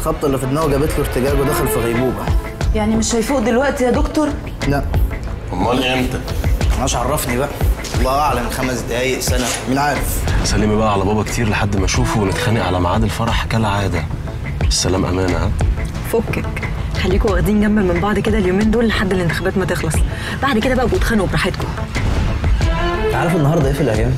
الخبطه اللي في دماغه جابت له ارتجاج ودخل في غيبوبه يعني مش هيفوق دلوقتي يا دكتور لا امال امتى مش عرفني بقى الله اعلم خمس دقايق سنه مين عارف سلمي بقى على بابا كتير لحد ما اشوفه ونتخانق على ميعاد الفرح كالعاده السلام امانه ها فكك خليكوا واخدين جنب من بعض كده اليومين دول لحد الانتخابات ما تخلص بعد كده بقى بتخانقوا براحتكم انت عارف النهارده ايه في الايام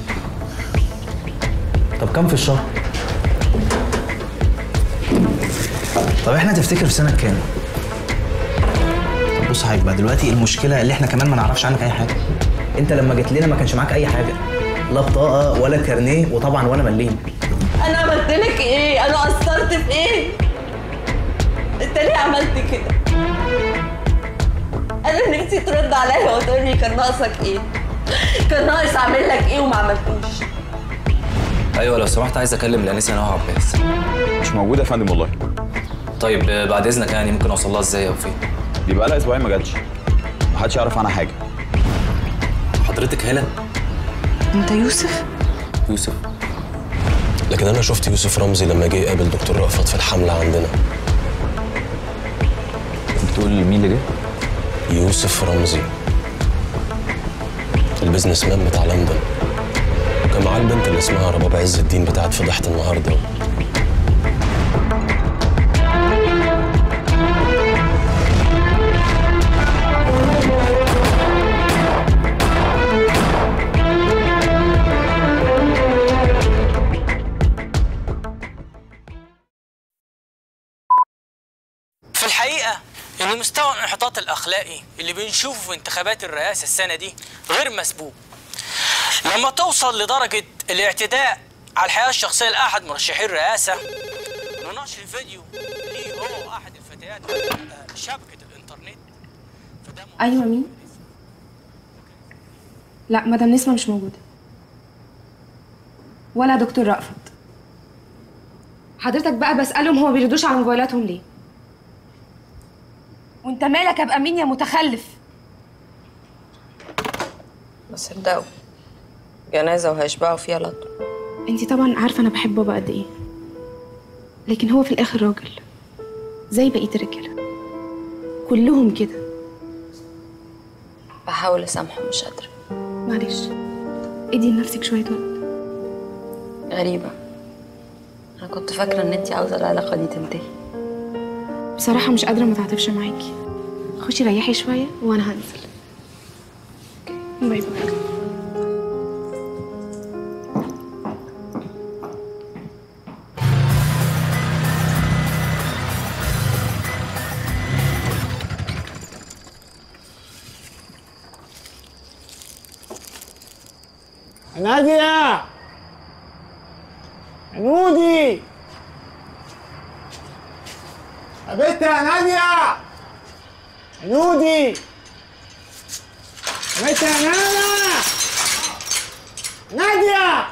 طب كام في الشهر طب احنا تفتكر في سنه كام طب بص حضرتك بقى دلوقتي المشكله اللي احنا كمان ما نعرفش عنك اي حاجه انت لما جيت لنا ما كانش معاك اي حاجه لا بطاقه ولا كارنيه وطبعا ولا مليم انا عملت لك ايه انا قصرت في ايه انت ليه عملت كده انا نفسي ترد عليا وتقول لي كان ناقصك ايه كان ناقص اعمل لك ايه وما عملتوش ايوه لو سمحت عايز اكلم الانسه نوى عباس مش موجوده يا فندم والله طيب آه، بعد اذنك يعني ممكن اوصل لها ازاي او فين دي بقى لها اسبوعين ما جاتش محدش يعرف عنها حاجه حضرتك هلا انت يوسف يوسف لكن انا شفت يوسف رمزي لما جه يقابل دكتور رأفت في الحمله عندنا بتقول مين اللي جه يوسف رمزي البيزنس مان بتاع لندن وكان معاه البنت اللي اسمها رباب عز الدين بتاعت فضيحه النهارده في الحقيقة إن مستوى الانحطاط الأخلاقي اللي بنشوفه في انتخابات الرئاسة السنة دي غير مسبوق. لما توصل لدرجة الاعتداء على الحياة الشخصية لأحد مرشحي الرئاسة ونشر الفيديو ليه هو وأحد الفتيات على آه، شبكة الإنترنت فده ايوه مين لا مدام نسمة مش موجودة ولا دكتور رأفت حضرتك بقى بسألهم هو بيردوش على موبايلاتهم ليه وانت مالك ابقى مين يا متخلف بس صدقوا جنازة وهيشبعوا فيها لطم انت طبعا عارفة انا بحب بابا قد ايه لكن هو في الاخر راجل زي بقية الرجالة كلهم كده بحاول اسامحه مش قادرة معلش ادي لنفسك شوية وقت غريبة انا كنت فاكرة ان انتي عاوزة العلاقة دي تنتهي بصراحة مش قادرة ما تعاطفش معاكي خشي ريحي شوية وانا هنزل باي باي نادية نودي يا بنت يا نادية نودي يا بنت يا نانا نادية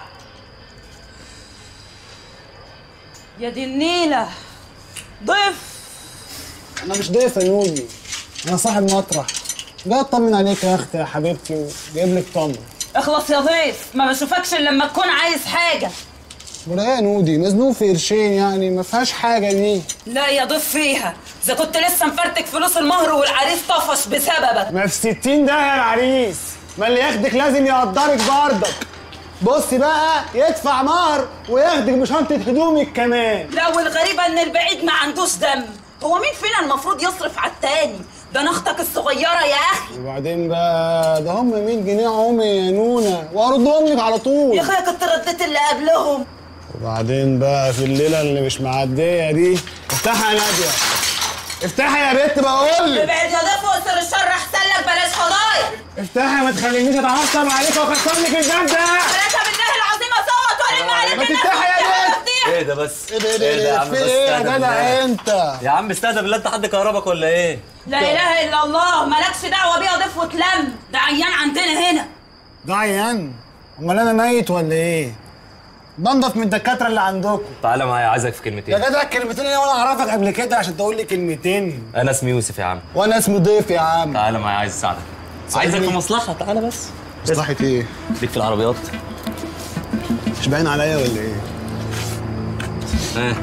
يا دي النيلة ضيف أنا مش ضيف يا نودي أنا صاحب مطرح جاي أطمن عليك يا أختي يا حبيبتي وجايب لك تمر اخلص يا ضيف ما بشوفكش الا لما تكون عايز حاجة ولا إيه يا نودي مزنوق في قرشين يعني ما فيهاش حاجة دي لا يا ضيف فيها اذا كنت لسه مفرتك فلوس المهر والعريس طفش بسببك ما في 60 ده يا العريس ما اللي ياخدك لازم يقدرك برضك بصي بقى يدفع مهر وياخدك بشنطة هدومك كمان لا والغريبة ان البعيد ما عندوش دم هو مين فينا المفروض يصرف على التاني ده انا اختك الصغيرة يا اخي وبعدين بقى ده هم 100 جنيه عمي يا نونا وهردهم لك على طول يا اخويا كنت رديت اللي قبلهم وبعدين بقى في الليلة اللي مش معدية دي افتحي يا نادية افتحي يا بنت بقول لك ابعد يا ضيف واقصر الشر احسن لك بلاش فضايح افتحي ما تخلينيش اتعصب عليك واكسر لك الباب ده ثلاثة بالله العظيم اصوت والم عليك ما الناس تفتحي يا وتفتح بنت. مفتاح. ايه ده بس ايه ده ايه ده في ايه يا جدع انت يا عم استهدى بالله انت حد كهربك ولا ايه لا اله الا الله مالكش دعوه بيه ضيف وتلم ده عيان عندنا هنا ده عيان امال انا ميت ولا ايه بنضف من الدكاتره اللي عندكم تعالى معايا عايزك في يا كلمتين جدع الكلمتين اللي انا اعرفك قبل كده عشان تقول لي كلمتين انا اسمي يوسف يا عم وانا اسمي ضيف يا عم تعالى معايا عايز اساعدك عايزك في مصلحه تعالى بس مصلحة ايه؟ ليك في العربيات مش باين عليا ولا ايه؟ ها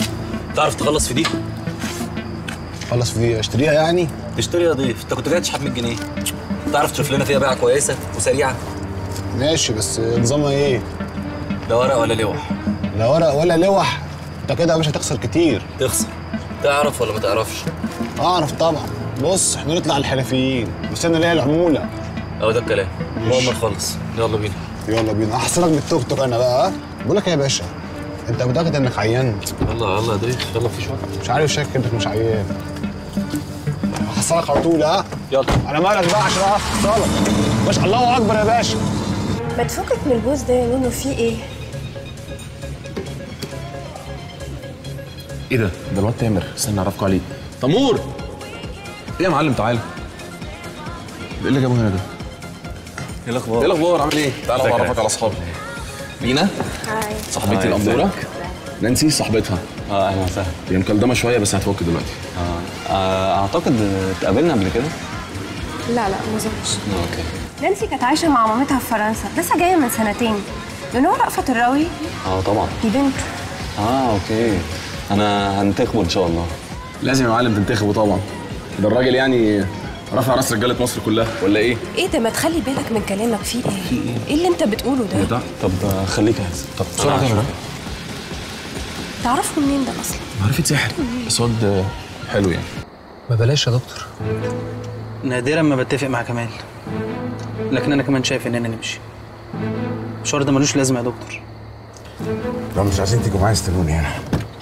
تعرف تخلص في دي خلص في دي اشتريها يعني تشتري يا ضيف انت كنت جاي تشحت 100 جنيه تعرف تشوف لنا فيها بيعه كويسه وسريعه ماشي بس نظامها ايه لا ورق ولا لوح لا ورق ولا لوح انت كده مش هتخسر كتير تخسر تعرف ولا ما تعرفش اعرف طبعا بص احنا نطلع الحرفيين بس انا ليا العموله اهو ده الكلام المهم نخلص يلا بينا يلا بينا هحصلك بالتوك توك انا بقى ها؟ بقول لك إيه يا باشا انت متاكد انك عيان يلا يلا يا ضيف يلا في شويه مش عارف شاكك انك مش عيان هحصلك على طول ها يلا انا مالك بقى عشان اعرف احصلك باشا الله اكبر يا باشا ما تفكك من البوز ده يا نونو فيه ايه؟ ايه ده؟ ده الواد تامر استنى اعرفكم عليه تمور ايه يا معلم تعالى ايه اللي جابه هنا ده؟ ايه الاخبار ايه الاخبار عامل ايه؟ تعالى ازيك يا اعرفك على اصحابي لينا هاي صاحبتي هاي، الاموره ازيك؟ نانسي صاحبتها اه اهلا وسهلا هي مكلدمه شويه بس هتفك دلوقتي آه. آه. اعتقد اتقابلنا قبل كده لا لا ما اظنش اوكي نانسي كانت عايشه مع مامتها في فرنسا لسه جايه من سنتين لأنه رأفت الراوي اه طبعا دي بنت اه اوكي انا هنتخبه ان شاء الله لازم يا معلم تنتخبه طبعا ده الراجل يعني رفع راس رجاله مصر كلها ولا ايه؟ ايه ده ما تخلي بالك من كلامك فيه ايه؟ ايه اللي انت بتقوله ده؟ ده طب آه، خليك جاهز طب بسرعه تعمل تعرفه منين ده اصلا؟ معرفه سحر بس واد حلو يعني ما بلاش يا دكتور نادرا ما بتفق مع كمال لكن انا كمان شايف اننا نمشي المشوار ده ملوش لازمه يا دكتور لو مش عايزين تيجوا معايا استنوني هنا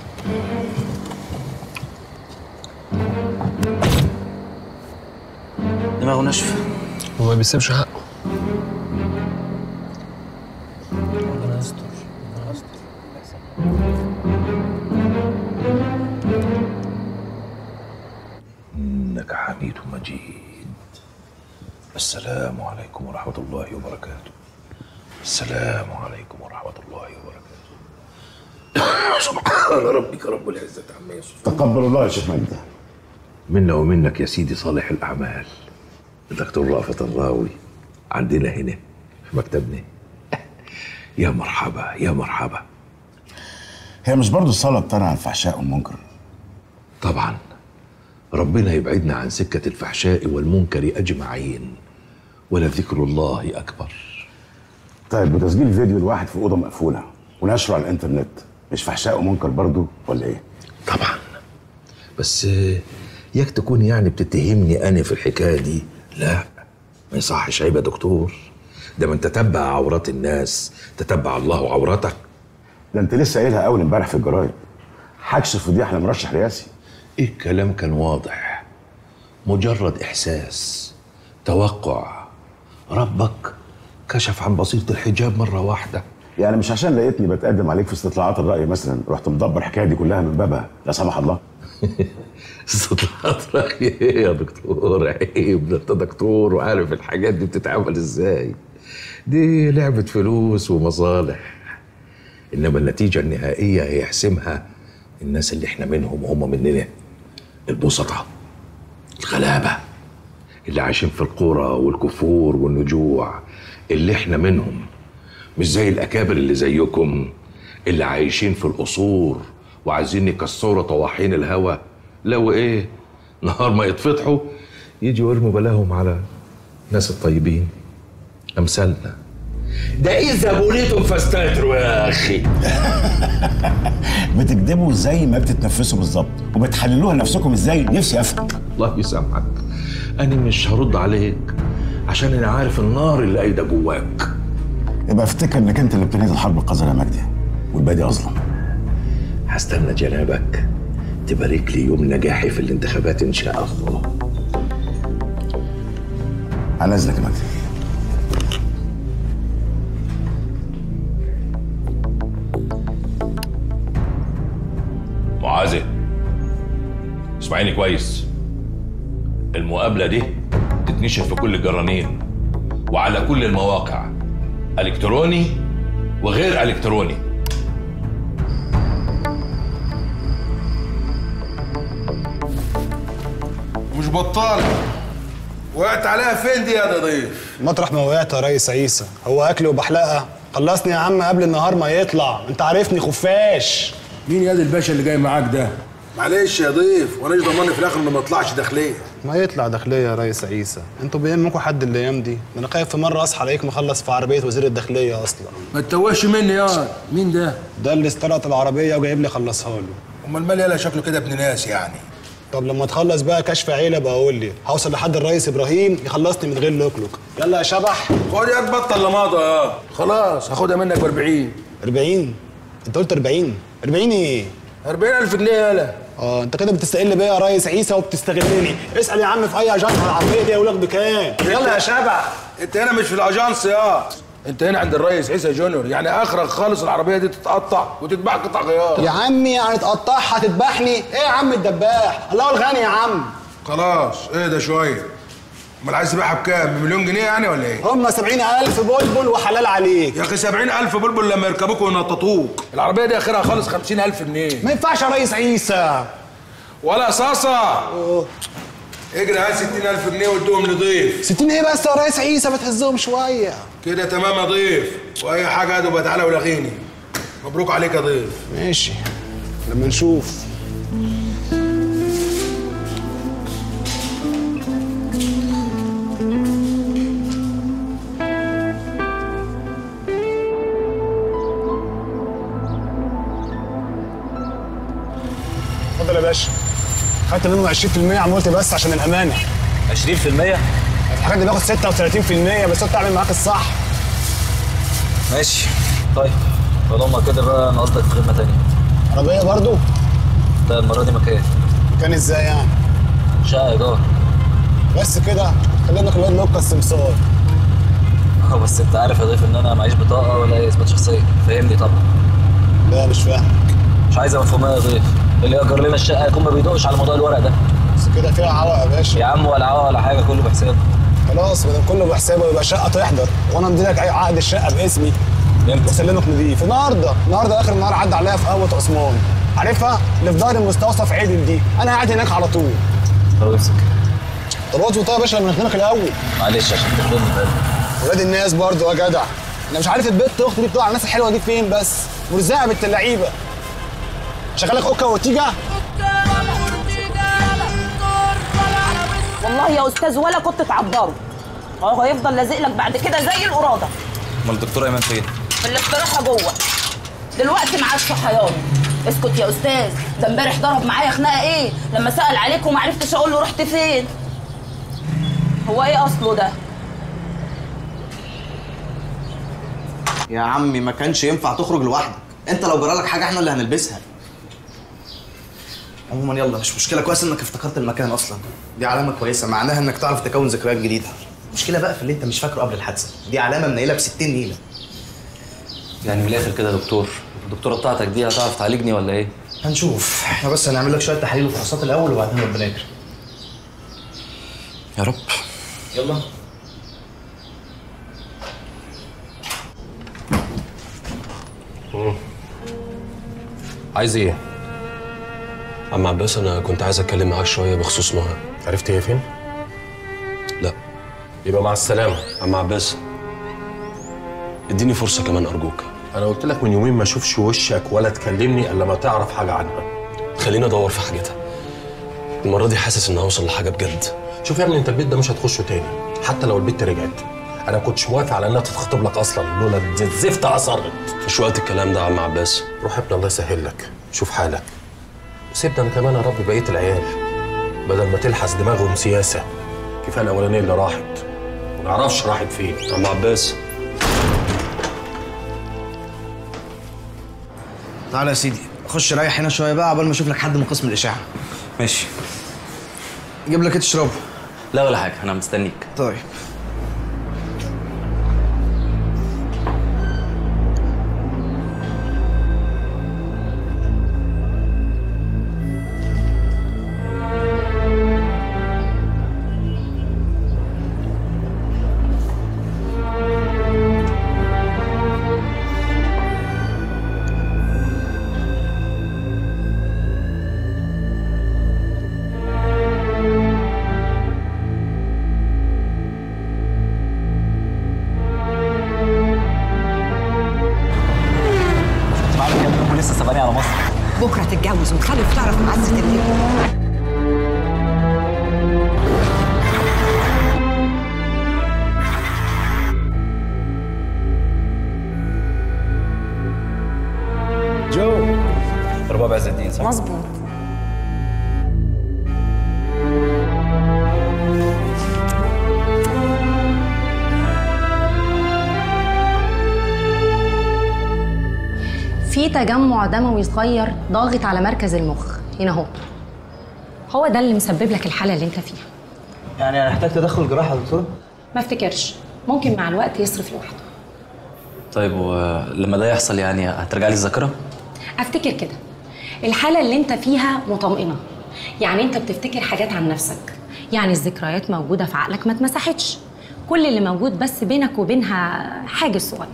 دماغه ناشفه هو ما بيسيبش حقه ربنا يستر ربنا يستر إنك حميد مجيد السلام عليكم ورحمة الله وبركاته السلام عليكم ورحمة الله وبركاته سبحان ربك رب العزة عما يصفون تقبل الله يا شيخ مجدي منا ومنك يا سيدي صالح الأعمال الدكتور رافت الراوي عندنا هنا في مكتبنا يا مرحبا يا مرحبا هي مش برضو الصلاة بتنهى عن الفحشاء والمنكر طبعا ربنا يبعدنا عن سكة الفحشاء والمنكر أجمعين ولذكر الله أكبر طيب وتسجيل فيديو الواحد في أوضة مقفولة ونشره على الإنترنت مش فحشاء ومنكر برضو ولا إيه؟ طبعا بس آه، ياك تكون يعني بتتهمني أنا في الحكاية دي لا ما يصحش عيب يا دكتور ده من تتبع عورات الناس تتبع الله عورتك ده أنت لسه قايلها أول امبارح في الجرايد حكش فضيح لمرشح رئاسي إيه الكلام كان واضح مجرد إحساس توقع ربك كشف عن بصيرة الحجاب مرة واحدة يعني مش عشان لقيتني بتقدم عليك في استطلاعات الرأي مثلا رحت مدبر الحكاية دي كلها من بابها لا سمح الله استطلاعات رأي ايه يا دكتور عيب ده انت دكتور وعارف الحاجات دي بتتعمل ازاي دي لعبة فلوس ومصالح انما النتيجة النهائية هيحسمها الناس اللي احنا منهم وهم مننا البسطاء الغلابة اللي عايشين في القرى والكفور والنجوع اللي احنا منهم مش زي الأكابر اللي زيكم اللي عايشين في القصور وعايزين يكسروا طواحين الهوا لو ايه نهار ما يتفتحوا يجوا يرموا بلاهم على الناس الطيبين أمثالنا ده إذا بوليتم فاستتروا يا أخي بتكذبوا زي ما بتتنفسوا بالظبط وبتحللوها لنفسكم ازاي نفسي افهم الله يسامحك أنا مش هرد عليك عشان أنا عارف النار اللي قايدة جواك يبقى افتكر انك انت اللي ابتديت الحرب القذرة يا مجدي والباقي اظلم هستنى جنابك تبارك لي يوم نجاحي في الانتخابات إن شاء الله على اذنك يا مجدي معاذة اسمعيني كويس المقابلة دي تتنشر في كل الجرانين وعلى كل المواقع الكتروني وغير الكتروني مش بطالة وقعت عليها فين دي يا ضيف مطرح ما وقعت يا ريس عيسى هو اكل وبحلقه خلصني يا عم قبل النهار ما يطلع انت عارفني خفاش مين ياد الباشا اللي جاي معاك ده معلش يا ضيف وانا ايش ضمني في الاخر انه ما يطلعش داخليه ما يطلع داخليه يا ريس عيسى انتوا بيهمكم حد الايام دي ده انا خايف في مره اصحى الاقيك مخلص في عربيه وزير الداخليه اصلا ما تتوهش مني يا مين ده ده اللي استلقط العربيه وجايب لي خلصها له امال مال يالا شكله كده ابن ناس يعني طب لما تخلص بقى كشف عيله بقى قول لي هوصل لحد الريس ابراهيم يخلصني من غير لوكلوك يلا يا شبح خد يا بطل لماضه يا خلاص هاخدها منك ب 40 40 انت قلت 40 40 ايه 40000 جنيه يالا اه انت كده بتستقل بيا يا ريس عيسى وبتستغلني اسال يا عم في اي اجنحه العربيه دي يقول لك بكام يلا يا شبح انت هنا مش في الاجانس يا انت هنا عند الريس عيسى جونيور يعني اخرك خالص العربيه دي تتقطع وتتباع قطع غيار يا عمي يعني تقطعها تذبحني ايه يا عم الدباح الله الغني يا عم خلاص اهدى شويه امال عايز تبيعها بكام بمليون جنيه يعني ولا ايه هم 70000 بلبل وحلال عليك يا اخي 70000 بلبل لما يركبوك وينططوك العربيه دي اخرها خالص 50000 جنيه ما ينفعش يا ريس عيسى ولا صاصه اجري هات 60000 جنيه وادوهم لضيف 60 ايه بس يا ريس عيسى بتهزهم شويه كده تمام يا ضيف واي حاجه هاتوا بقى تعالى ولغيني مبروك عليك يا ضيف ماشي لما نشوف اتفضل يا باشا خدت منهم 20% عمولتي بس عشان الامانه 20% الحاجات دي باخد 36% بس قلت اعمل معاك الصح ماشي طيب طالما كده بقى انا قصدك في خدمه تانية عربيه برضو لا المره دي مكان كان ازاي يعني شقه ايجار بس كده كلمك الواد لوكا السمسار اه بس انت عارف يا ضيف ان انا معيش بطاقه ولا اي اثبات شخصيه فاهمني طبعا لا مش فاهم مش عايز مفهوميه يا ضيف اللي يأجر لنا الشقه يكون ما بيدقش على موضوع الورق ده بس كده فيها عوق يا باشا يا عم ولا عوق ولا حاجه كله بحسابه خلاص ما دام كله بحسابه يبقى شقه تحضر وانا امضي لك اي عقد الشقه باسمي واسلمك نضيف النهارده النهارده اخر النهار عدى عليا في قهوه عثمان عارفها اللي في دار المستوصف عدل دي انا قاعد هناك على طول طب امسك طب اظبط يا باشا لما نخدمك الاول معلش عشان تخدمني فاهم ولاد الناس برضو يا جدع انا مش عارف البت اختي دي بتقع على الناس الحلوه دي فين بس مرزقه بنت اللعيبه شغالك اوكا وتيجا والله يا استاذ ولا كنت تعبره هو هيفضل لازق لك بعد كده زي القراده امال الدكتور ايمن فين؟ في الاستراحه جوه دلوقتي معاه الصحيان اسكت يا استاذ ده امبارح ضرب معايا خناقه ايه لما سال عليك وما عرفتش اقول له رحت فين هو ايه اصله ده يا عمي ما كانش ينفع تخرج لوحدك انت لو جرالك حاجه احنا اللي هنلبسها عموما يلا مش مشكله كويس انك افتكرت المكان اصلا دي علامه كويسه معناها انك تعرف تكون ذكريات جديده المشكله بقى في اللي انت مش فاكره قبل الحادثه دي علامه منيله ب 60 نيله يعني من الاخر كده يا دكتور الدكتوره بتاعتك دي هتعرف تعالجني ولا ايه؟ هنشوف احنا بس هنعمل لك شويه تحاليل وفحوصات الاول وبعدين ربنا يكرم يا رب يلا عايز ايه؟ عم عباس انا كنت عايز اتكلم معاك شويه بخصوص نهى عرفت هي فين؟ لا يبقى مع السلامه عم عباس اديني فرصه كمان ارجوك انا قلت لك من يومين ما اشوفش وشك ولا تكلمني الا لما تعرف حاجه عنها خليني ادور في حاجتها المره دي حاسس ان هوصل لحاجه بجد شوف يا ابني انت البيت ده مش هتخشه تاني حتى لو البت رجعت انا كنتش موافق على انها تتخطب لك اصلا لولا دي الزفت اصرت مش وقت الكلام ده يا عم عباس روح يا ابني الله يسهل لك شوف حالك سيبنا انا كمان يا رب بقيه العيال بدل ما تلحس دماغهم سياسه كفايه الاولانيه اللي راحت ما نعرفش راحت فين عم عباس تعالى يا سيدي خش ريح هنا شويه بقى عقبال ما اشوف لك حد من قسم الاشعه ماشي جيب لك ايه تشربه لا ولا حاجه انا مستنيك طيب جو رباب عز الدين صح؟ مظبوط في تجمع دموي صغير ضاغط على مركز المخ هنا اهو هو ده اللي مسبب لك الحاله اللي انت فيها يعني انا احتاج تدخل جراحه يا دكتوره ما افتكرش ممكن مع الوقت يصرف لوحده طيب ولما ده يحصل يعني هترجع لي الذاكره؟ افتكر كده الحاله اللي انت فيها مطمئنه يعني انت بتفتكر حاجات عن نفسك يعني الذكريات موجوده في عقلك ما اتمسحتش كل اللي موجود بس بينك وبينها حاجز صغير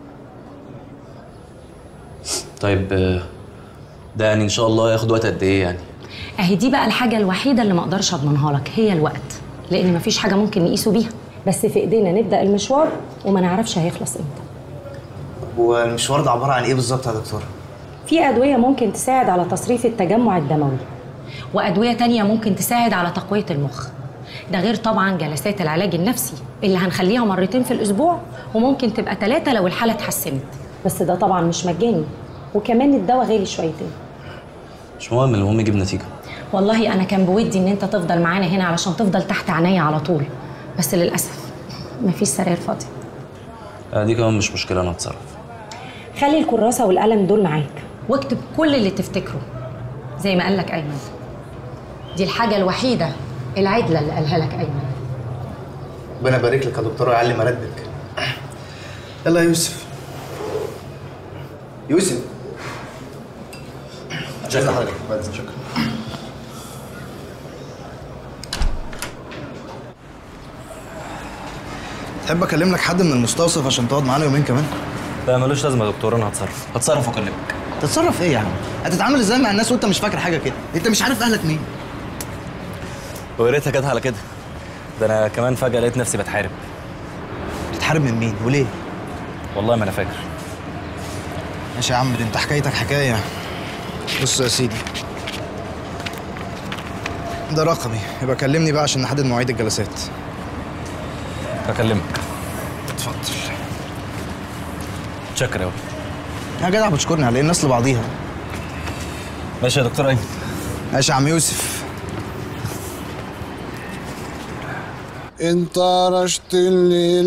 طيب آه، ده يعني ان شاء الله ياخد وقت قد ايه يعني؟ اهي دي بقى الحاجه الوحيده اللي ما اقدرش اضمنها لك هي الوقت لان مفيش حاجه ممكن نقيسه بيها بس في ايدينا نبدا المشوار وما نعرفش هيخلص امتى هو المشوار ده عباره عن ايه بالظبط يا دكتوره في ادويه ممكن تساعد على تصريف التجمع الدموي وادويه تانية ممكن تساعد على تقويه المخ ده غير طبعا جلسات العلاج النفسي اللي هنخليها مرتين في الاسبوع وممكن تبقى ثلاثه لو الحاله اتحسنت بس ده طبعا مش مجاني وكمان الدواء غالي شويتين مش مهم المهم يجيب نتيجه والله انا كان بودي ان انت تفضل معانا هنا علشان تفضل تحت عينيا على طول بس للاسف مفيش سراير فاضيه آه، دي كمان مش مشكله انا اتصرف خلي الكراسه والقلم دول معاك واكتب كل اللي تفتكره زي ما قالك ايمن دي الحاجه الوحيده العدله اللي قالها لك ايمن ربنا يبارك لك يا دكتوره ويعلي مرتبك يلا يا يوسف يوسف شكرا حضرتك شكرا تحب اكلم لك حد من المستوصف عشان تقعد معانا يومين كمان لا ملوش لازمه يا دكتور انا هتصرف هتصرف واكلمك تتصرف ايه يا عم هتتعامل ازاي مع الناس وانت مش فاكر حاجه كده انت مش عارف اهلك مين ويا ريتها جت على كده ده انا كمان فجاه لقيت نفسي بتحارب بتتحارب من مين وليه والله ما انا فاكر ماشي يا عم دي انت حكايتك حكايه بص يا سيدي ده رقمي يبقى كلمني بقى عشان نحدد مواعيد الجلسات هكلمك اتفضل شكرا قوي يا جدع بتشكرني على ايه الناس لبعضيها ماشي يا دكتور ايمن ماشي يا عم يوسف انت رشت الليل